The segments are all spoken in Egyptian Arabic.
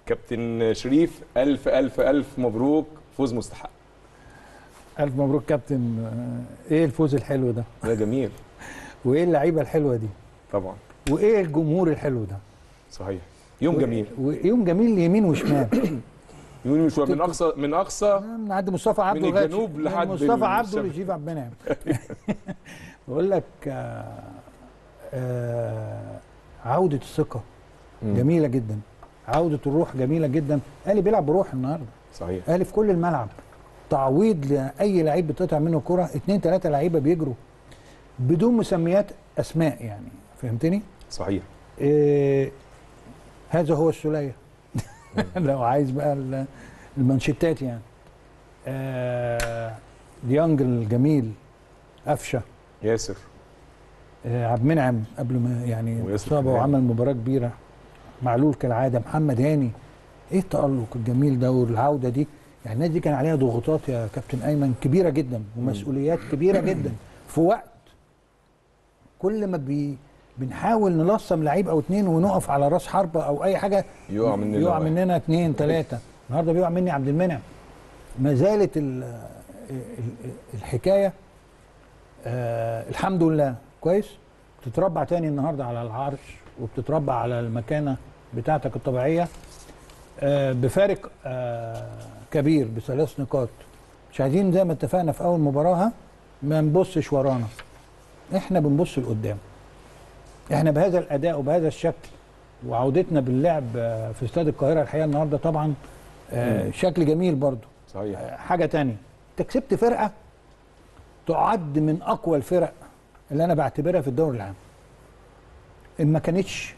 كابتن شريف الف الف الف مبروك فوز مستحق الف مبروك كابتن آه، ايه الفوز الحلو ده ده جميل وايه اللعيبه الحلوه دي طبعا وايه الجمهور الحلو ده صحيح يوم جميل ويوم جميل يمين وشمال يوم مش من اقصى من اقصى من عند مصطفى عبده من لغاية- الجنوب من لحد مصطفى عبده الشمال. لشريف عبد المنعم بقول لك آه آه عوده الثقه مم. جميله جدا عوده الروح جميله جدا الاهلي بيلعب بروح النهارده صحيح الاهلي في كل الملعب تعويض لاي لعيب بتقطع منه كره اثنين ثلاثه لعيبه بيجروا بدون مسميات اسماء يعني فهمتني؟ صحيح إيه هذا هو السوليه لو عايز بقى ال- المانشيتات يعني آه ديانج الجميل قفشه ياسر آه عبد المنعم قبل ما يعني وياسر اصابه كمان. وعمل مباراه كبيره معلول كالعاده محمد هاني ايه التالق الجميل ده والعوده دي يعني الناس دي كان عليها ضغوطات يا كابتن ايمن كبيره جدا ومسؤوليات كبيره جدا في وقت كل ما بي بنحاول نلصم لعيب او اتنين ونقف على راس حربه او اي حاجه يقع مننا يقع واحد. مننا اتنين تلاته النهارده بيقع مني عبد المنعم ما زالت ال- ال- الحكايه آه الحمد لله كويس بتتربع تاني النهارده على العرش وبتتربع على المكانه بتاعتك الطبيعيه آه بفارق آه كبير بثلاث نقاط مش عايزين زي ما اتفقنا في اول مباراه ها، ما نبصش ورانا احنا بنبص لقدام احنا بهذا الاداء وبهذا الشكل وعودتنا باللعب آه، في استاد القاهره الحقيقه النهارده طبعا آه، شكل جميل برضو صحيح آه، حاجه تانية انت كسبت فرقه تعد من اقوى الفرق اللي انا بعتبرها في الدوري العام ان ما كانتش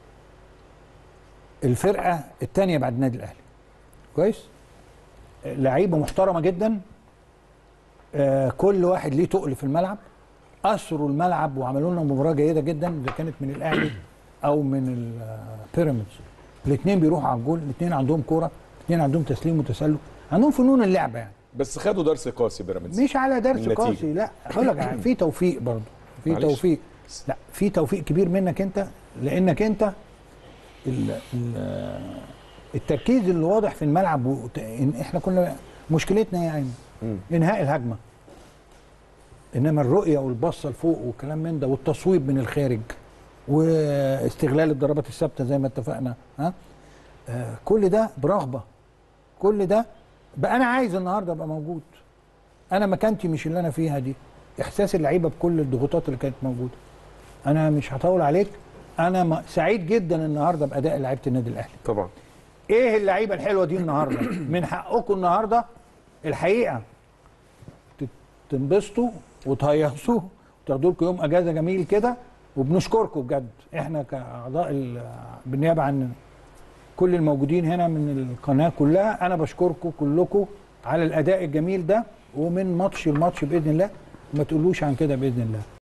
الفرقه الثانيه بعد النادي الاهلي كويس آه، لعيبه محترمه جدا آه، كل واحد ليه تقل في الملعب اسروا الملعب وعملوا لنا مباراه جيده جدا اذا كانت من الاهلي او من البيراميدز الاثنين بيروحوا على الجول الاثنين عندهم كوره الاثنين عندهم تسليم وتسلل عندهم فنون اللعبه يعني بس خدوا درس قاسي بيراميدز مش على درس النتيجة. قاسي لا هقول لك يعني في توفيق برضه في معلش. توفيق لا في توفيق كبير منك انت لانك انت ال ال التركيز اللي واضح في الملعب وت- إن احنا كنا مشكلتنا يعني مم. انهاء الهجمه انما الرؤيه والبصه لفوق والكلام من ده والتصويب من الخارج واستغلال الضربات الثابته زي ما اتفقنا ها آه كل ده برغبه كل ده بقى انا عايز النهارده ابقى موجود انا مكانتي مش اللي انا فيها دي احساس اللعيبه بكل الضغوطات اللي كانت موجوده انا مش هطول عليك انا م- سعيد جدا النهارده باداء لعيبه النادي الاهلي طبعا ايه اللعيبه الحلوه دي النهارده من حقكم النهارده الحقيقه تت- تنبسطوا وتهيصوا وتاخدوا لكم يوم اجازه جميل كده وبنشكركم بجد احنا كاعضاء ال- بالنيابه عن كل الموجودين هنا من القناه كلها انا بشكركم كلكم على الاداء الجميل ده ومن ماتش لماتش باذن الله ما تقولوش عن كده باذن الله